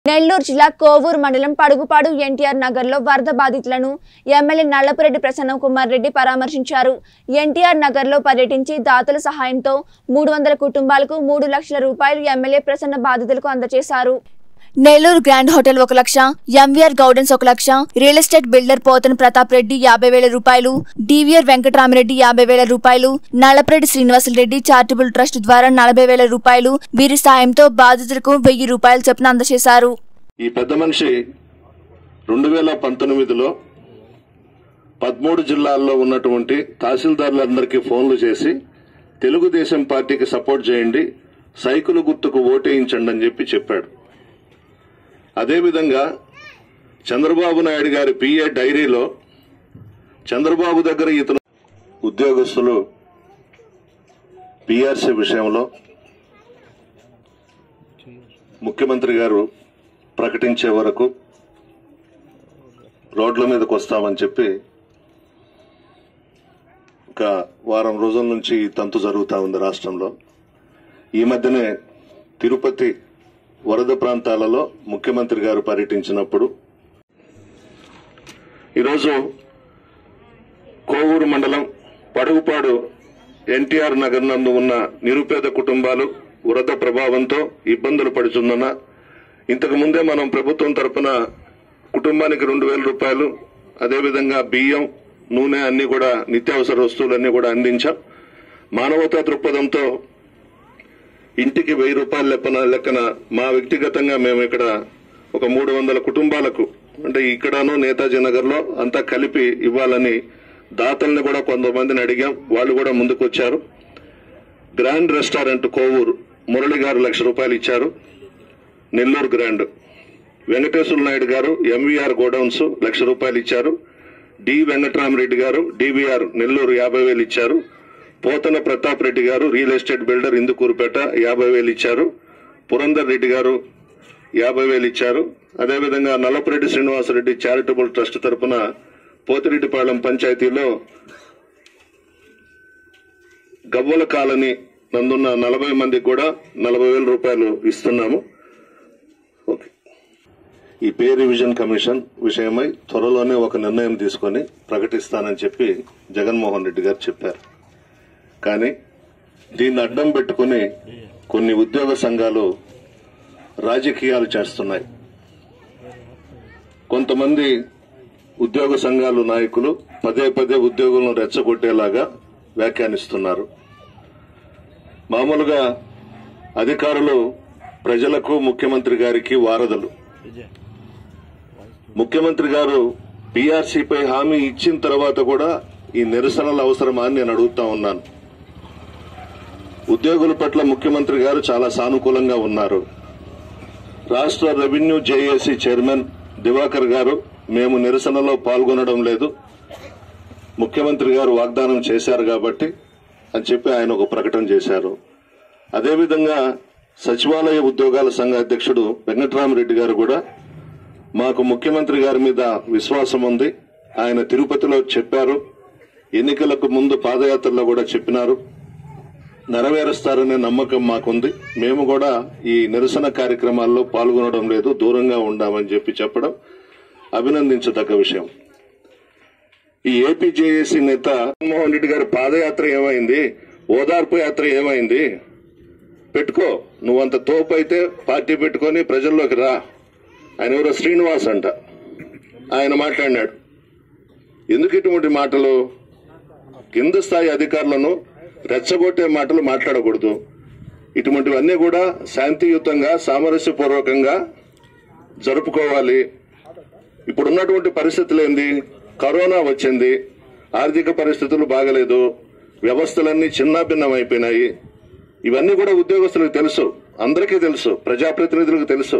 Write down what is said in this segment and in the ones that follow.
నెల్లూరు జిల్లా కోవూరు మండలం పడుగుపాడు ఎన్టీఆర్ నగర్లో వరద బాధితులను ఎమ్మెల్యే నల్లపురెడ్డి ప్రసన్న కుమార్ రెడ్డి పరామర్శించారు ఎన్టీఆర్ నగర్లో పర్యటించి దాతల సహాయంతో మూడు వందల కుటుంబాలకు మూడు లక్షల రూపాయలు ఎమ్మెల్యే ప్రసన్న బాధితులకు అందజేశారు నెల్లూరు గ్రాండ్ హోటల్ ఒక లక్ష ఎంవీఆర్ గౌడెన్స్ ఒక lakh real estate builder Pothan Pratap Reddy యాభై వేల రూపాయలు డివిఆర్ వెంకటరామరెడ్డి యాభై వేల రూపాయలు నల్లపరెడ్డి శ్రీనివాసులరెడ్డి చారిటబుల్ ట్రస్ట్ ద్వారా నలభై వేల రూపాయలు వీరి సాయంతో బాధితులకు వెయ్యి రూపాయలు చొప్పున అందజేశారు ఈ పెద్ద మనిషి రెండు వేల పంతొమ్మిదిలో పదమూడు జిల్లాల్లో ఉన్నటువంటి తహసీల్దారులందరికీ ఫోన్లు చేసి తెలుగుదేశం పార్టీకి సపోర్ట్ చేయండి సైకిల్ గుర్తుకు ఓటేయించండి అని చెప్పి చెప్పాడు అదేవిధంగా చంద్రబాబు నాయుడు గారి పిఏ డైరీలో చంద్రబాబు దగ్గర ఇతను ఉద్యోగస్తులు పిఆర్సీ విషయంలో ముఖ్యమంత్రి గారు ప్రకటించే వరకు రోడ్ల మీదకి వస్తామని చెప్పి ఒక వారం రోజుల నుంచి ఈ తంతు జరుగుతూ ఉంది రాష్ట్రంలో ఈ మధ్యనే తిరుపతి వరద ప్రాంతాలలో ముఖ్యమంత్రి గారు పర్యటించినప్పుడు ఈరోజు కోవూరు మండలం పడుగుపాడు ఎన్టీఆర్ నగర్ నందు ఉన్న నిరుపేద కుటుంబాలు వరద ప్రభావంతో ఇబ్బందులు పడుతున్న ఇంతకు ముందే మనం ప్రభుత్వం తరపున కుటుంబానికి రెండు వేల రూపాయలు అదేవిధంగా బియ్యం నూనె అన్ని కూడా నిత్యావసర వస్తువులన్నీ కూడా అందించాం మానవతా దృక్పథంతో ఇంటికి వెయ్యి రూపాయల లెక్కన లెక్కన మా వ్యక్తిగతంగా మేము ఇక్కడ ఒక మూడు వందల కుటుంబాలకు అంటే ఇక్కడను నేతాజీ నగర్ లో అంతా కలిపి ఇవ్వాలని దాతల్ని కూడా కొంతమందిని అడిగాం వాళ్ళు కూడా ముందుకు వచ్చారు గ్రాండ్ రెస్టారెంట్ కోవూరు మురళి గారు లక్ష రూపాయలు ఇచ్చారు నెల్లూరు గ్రాండ్ వెంకటేశ్వర నాయుడు గారు ఎంవీఆర్ గోడౌన్స్ లక్ష రూపాయలు ఇచ్చారు డి వెంకటరామరెడ్డి గారు డివిఆర్ నెల్లూరు యాభై వేలు ఇచ్చారు పోతన ప్రతాప్ రెడ్డి గారు రియల్ ఎస్టేట్ బిల్డర్ ఇందుకూరుపేట యాభై వేలు ఇచ్చారు పురందర్ రెడ్డి గారు యాభై వేలు ఇచ్చారు అదేవిధంగా నల్లపురెడ్డి శ్రీనివాసరెడ్డి చారిటబుల్ ట్రస్ట్ తరపున పోతిరెడ్డిపాళెం పంచాయతీలో గవ్వల కాలనీ నందున్న నలభై మందికి కూడా నలభై వేల రూపాయలు ఇస్తున్నాము ఓకే ఈ పే రివిజన్ కమిషన్ విషయమై త్వరలోనే ఒక నిర్ణయం తీసుకొని ప్రకటిస్తానని చెప్పి జగన్మోహన్ రెడ్డి గారు చెప్పారు కానీ దీన్ని అడ్డం పెట్టుకుని కొన్ని ఉద్యోగ సంఘాలు రాజకీయాలు చేస్తున్నాయి కొంతమంది ఉద్యోగ సంఘాలు నాయకులు పదే పదే ఉద్యోగులను రెచ్చగొట్టేలాగా వ్యాఖ్యానిస్తున్నారు మామూలుగా అధికారులు ప్రజలకు ముఖ్యమంత్రి గారికి వారధులు ముఖ్యమంత్రి గారు పీఆర్సీపై హామీ ఇచ్చిన తర్వాత కూడా ఈ నిరసనలు అవసరమా అని నేను అడుగుతా ఉన్నాను ఉద్యోగుల పట్ల ముఖ్యమంత్రి గారు చాలా సానుకూలంగా ఉన్నారు రాష్ట్ర రెవెన్యూ జేఏసీ చైర్మన్ దివాకర్ గారు మేము నిరసనలో పాల్గొనడం లేదు ముఖ్యమంత్రి గారు వాగ్దానం చేశారు కాబట్టి అని చెప్పి ఆయన ఒక ప్రకటన చేశారు అదేవిధంగా సచివాలయ ఉద్యోగాల సంఘ అధ్యక్షుడు వెంకటరామరెడ్డి గారు కూడా మాకు ముఖ్యమంత్రి గారి మీద విశ్వాసం ఉంది ఆయన తిరుపతిలో చెప్పారు ఎన్నికలకు ముందు పాదయాత్రలో కూడా చెప్పినారు నెరవేరుస్తారనే నమ్మకం మాకుంది మేము కూడా ఈ నిరసన కార్యక్రమాల్లో పాల్గొనడం లేదు దూరంగా ఉండామని చెప్పి చెప్పడం అభినందించదగ్గ విషయం ఈ ఏపీజేఏసీ నేత జగన్మోహన్ రెడ్డి గారి పాదయాత్ర ఏమైంది ఓదార్పు యాత్ర ఏమైంది పెట్టుకో నువ్వంత తోపు అయితే పార్టీ పెట్టుకొని ప్రజల్లోకి రా ఆయన ఎవరో శ్రీనివాస్ అంట ఆయన మాట్లాడినాడు ఎందుకు ఇటువంటి మాటలు కింద స్థాయి అధికారులను రెచ్చగొట్టే మాటలు మాట్లాడకూడదు ఇటువంటివన్నీ కూడా శాంతియుతంగా సామరస్యపూర్వకంగా జరుపుకోవాలి ఇప్పుడున్నటువంటి పరిస్థితులు ఏంది కరోనా వచ్చింది ఆర్థిక పరిస్థితులు బాగలేదు వ్యవస్థలన్నీ చిన్నాభిన్నమైపోయినాయి ఇవన్నీ కూడా ఉద్యోగస్తులకు తెలుసు అందరికీ తెలుసు ప్రజాప్రతినిధులకు తెలుసు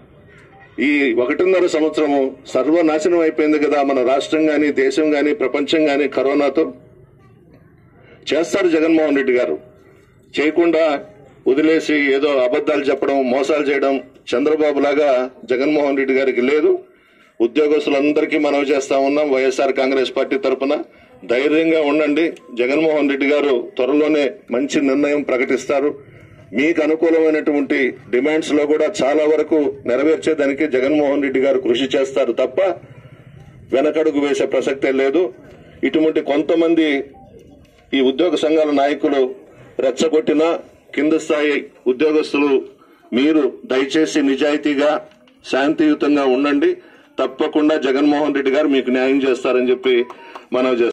ఈ ఒకటిన్నర సంవత్సరము సర్వనాశనం అయిపోయింది కదా మన రాష్ట్రం గాని దేశం గాని ప్రపంచం గాని కరోనాతో చేస్తారు జగన్మోహన్ రెడ్డి గారు చేయకుండా వదిలేసి ఏదో అబద్దాలు చెప్పడం మోసాలు చేయడం చంద్రబాబు లాగా జగన్మోహన్ రెడ్డి గారికి లేదు ఉద్యోగస్తులందరికీ మనవి చేస్తా ఉన్నాం వైఎస్ఆర్ కాంగ్రెస్ పార్టీ తరఫున ధైర్యంగా ఉండండి జగన్మోహన్ రెడ్డి గారు త్వరలోనే మంచి నిర్ణయం ప్రకటిస్తారు మీకు అనుకూలమైనటువంటి డిమాండ్స్ లో కూడా చాలా వరకు నెరవేర్చేదానికి జగన్మోహన్ రెడ్డి గారు కృషి చేస్తారు తప్ప వెనకడుగు వేసే ప్రసక్తే లేదు ఇటువంటి కొంతమంది ఈ ఉద్యోగ సంఘాల నాయకులు రెచ్చగొట్టిన కింద స్థాయి ఉద్యోగస్తులు మీరు దయచేసి నిజాయితీగా శాంతియుతంగా ఉండండి తప్పకుండా జగన్మోహన్ రెడ్డి గారు మీకు న్యాయం చేస్తారని చెప్పి మనం